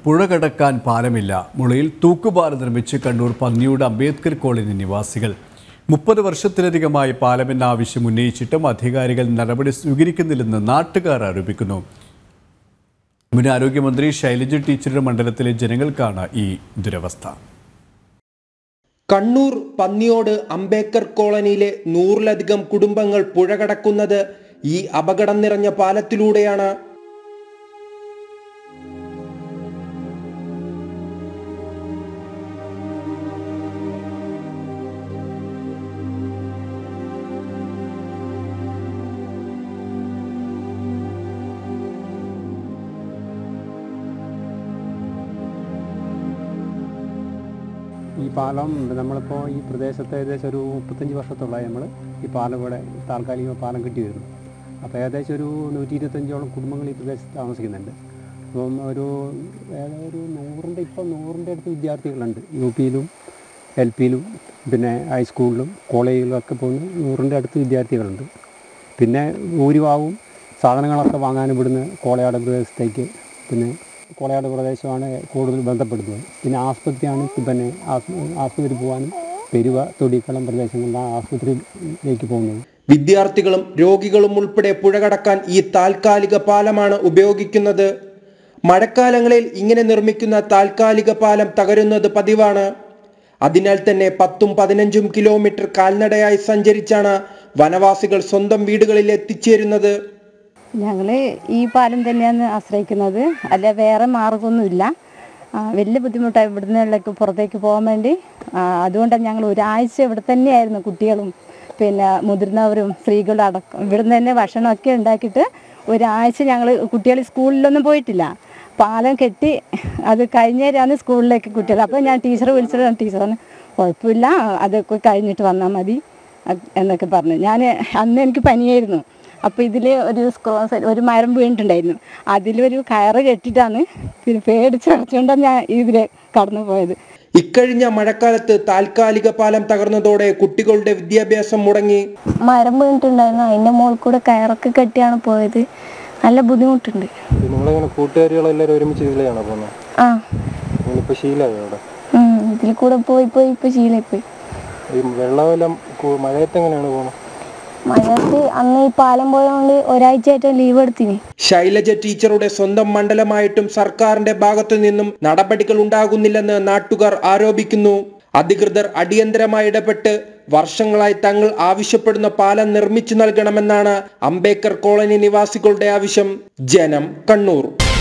പുഴ കടക്കാൻ പാലമില്ല മുളയിൽ തൂക്കുപാലം നിർമ്മിച്ച് കണ്ണൂർ പന്നിയോട് അംബേദ്കർ കോളനി നിവാസികൾ മുപ്പത് വർഷത്തിലധികമായി പാലമെന്ന ആവശ്യം ഉന്നയിച്ചിട്ടും അധികാരികൾ നടപടി സ്വീകരിക്കുന്നില്ലെന്ന് നാട്ടുകാർ ആരോപിക്കുന്നു മുൻ ആരോഗ്യമന്ത്രി ശൈലജ ടീച്ചറുടെ മണ്ഡലത്തിലെ ജനങ്ങൾക്കാണ് ഈ ദുരവസ്ഥ കണ്ണൂർ പന്നിയോട് അംബേദ്കർ കോളനിയിലെ നൂറിലധികം കുടുംബങ്ങൾ പുഴ കടക്കുന്നത് ഈ അപകടം നിറഞ്ഞ പാലത്തിലൂടെയാണ് ഈ പാലം നമ്മളിപ്പോൾ ഈ പ്രദേശത്ത് ഏകദേശം ഒരു മുപ്പത്തഞ്ച് വർഷത്തോളമായി നമ്മൾ ഈ പാലം ഇവിടെ താൽക്കാലിക പാലം കെട്ടി വരുന്നു അപ്പോൾ ഏകദേശം ഒരു നൂറ്റി ഇരുപത്തഞ്ചോളം കുടുംബങ്ങൾ ഈ പ്രദേശത്ത് താമസിക്കുന്നുണ്ട് അപ്പം ഒരു ഏതാ ഒരു നൂറിൻ്റെ ഇപ്പം നൂറിൻ്റെ അടുത്ത് വിദ്യാർത്ഥികളുണ്ട് യു പിയിലും എൽ പിയിലും പിന്നെ ഹൈസ്കൂളിലും കോളേജിലും ഒക്കെ പോകുന്ന നൂറിൻ്റെ അടുത്ത് വിദ്യാർത്ഥികളുണ്ട് പിന്നെ ഭൂരിഭാഗവും സാധനങ്ങളൊക്കെ വാങ്ങാൻ ഇവിടുന്ന് കോളയാട് പ്രദേശത്തേക്ക് പിന്നെ കോളയാട് പ്രദേശമാണ് കൂടുതൽ ബന്ധപ്പെടുന്നത് പിന്നെ ആസ്പത്രിയാണ് പിന്നെ ആസ്- ആസ്പത്രി പോകാനും പെരുവ തൊടിക്കളം പ്രദേശങ്ങളിലാണ് ആസ്പത്രിയിലേക്ക് പോകുന്നത് വിദ്യാർത്ഥികളും രോഗികളും ഉൾപ്പെടെ പുഴ കടക്കാൻ ഈ താൽക്കാലിക പാലമാണ് ഉപയോഗിക്കുന്നത് മഴക്കാലങ്ങളിൽ ഇങ്ങനെ നിർമ്മിക്കുന്ന താൽക്കാലിക പാലം തകരുന്നത് പതിവാണ് അതിനാൽ തന്നെ പത്തും പതിനഞ്ചും കിലോമീറ്റർ കാൽനടയായി സഞ്ചരിച്ചാണ് വനവാസികൾ സ്വന്തം വീടുകളിൽ എത്തിച്ചേരുന്നത് ഞങ്ങൾ ഈ പാലം തന്നെയാണ് ആശ്രയിക്കുന്നത് അല്ല വേറെ മാർഗമൊന്നുമില്ല ആ, വലിയ ബുദ്ധിമുട്ടായി ഇവിടുന്നേക്ക് പുറത്തേക്ക് പോകാൻ വേണ്ടി ആ, അതുകൊണ്ടാണ് ഞങ്ങൾ ഒരാഴ്ച ഇവിടെ തന്നെയായിരുന്നു കുട്ടികളും പിന്നെ മുതിർന്നവരും സ്ത്രീകളും അടക്കം ഇവിടുന്ന് തന്നെ ഭക്ഷണമൊക്കെ ഉണ്ടാക്കിയിട്ട് ഒരാഴ്ച ഞങ്ങൾ കുട്ടികൾ സ്കൂളിലൊന്നും പോയിട്ടില്ല പാലം കെട്ടി അത് കഴിഞ്ഞേരാണ് സ്കൂളിലേക്ക് കുട്ടികൾ അപ്പോൾ ഞാൻ ടീച്ചറെ വിളിച്ചിട്ട് ടീച്ചറിന് കുഴപ്പമില്ല അതൊക്കെ കഴിഞ്ഞിട്ട് വന്നാൽ മതി അത് എന്നൊക്കെ പറഞ്ഞു ഞാൻ അന്ന് എനിക്ക് പനിയായിരുന്നു അപ്പോൾ ഇതിൽ ഒരു സ്ക്രോ ഒരു മരം വീണിട്ടുണ്ടായിരുന്നു അതിലൊരു കയറ് കെട്ടിയിട്ടാണ് പിന്നെ പേടിച്ച് അടച്ചുകൊണ്ടാണ് ഞാൻ ഇതിൽ കടന്നു പോയത് ഇക്കഴിഞ്ഞ മഴക്കാലത്ത് താൽക്കാലിക പാലം തകർന്നതോടെ കുട്ടികളുടെ വിദ്യാഭ്യാസം മുടങ്ങി മരം വീണിട്ടുണ്ടായിരുന്നു അതിൻ്റെ മുകളിൽ കൂടെ കയറൊക്കെ കെട്ടിയാണ് പോയത് നല്ല ബുദ്ധിമുട്ടുണ്ട് നിങ്ങളിങ്ങനെ കൂട്ടുകാരികളെല്ലാവരും ഒരുമിച്ച് ഇതിലെയാണോ പോകുന്നത് ആ നിങ്ങളിപ്പോൾ ശീലമായി അവിടെ ഉം, ഇതിൽ കൂടെ പോയി പോയി ഇപ്പോൾ ശീലമായി ഈ വെള്ളമെല്ലാം മഴയത്ത് എങ്ങനെയാണ് പോകുന്നത് മഴയത്ത് അന്ന് ഈ പാലം പോയതുകൊണ്ട് ഒരാഴ്ചയായിട്ട് ലീവ് എടുത്തിന് ശൈലജ ടീച്ചറുടെ സ്വന്തം മണ്ഡലമായിട്ടും സർക്കാരിന്റെ ഭാഗത്തു നിന്നും നടപടികൾ ഉണ്ടാകുന്നില്ലെന്ന് നാട്ടുകാർ ആരോപിക്കുന്നു അധികൃതർ അടിയന്തരമായി ഇടപെട്ട് വർഷങ്ങളായി തങ്ങൾ ആവശ്യപ്പെടുന്ന പാലം നിർമ്മിച്ചു നൽകണമെന്നാണ് അംബേദ്കർ കോളനി നിവാസികളുടെ ആവശ്യം ജനം കണ്ണൂർ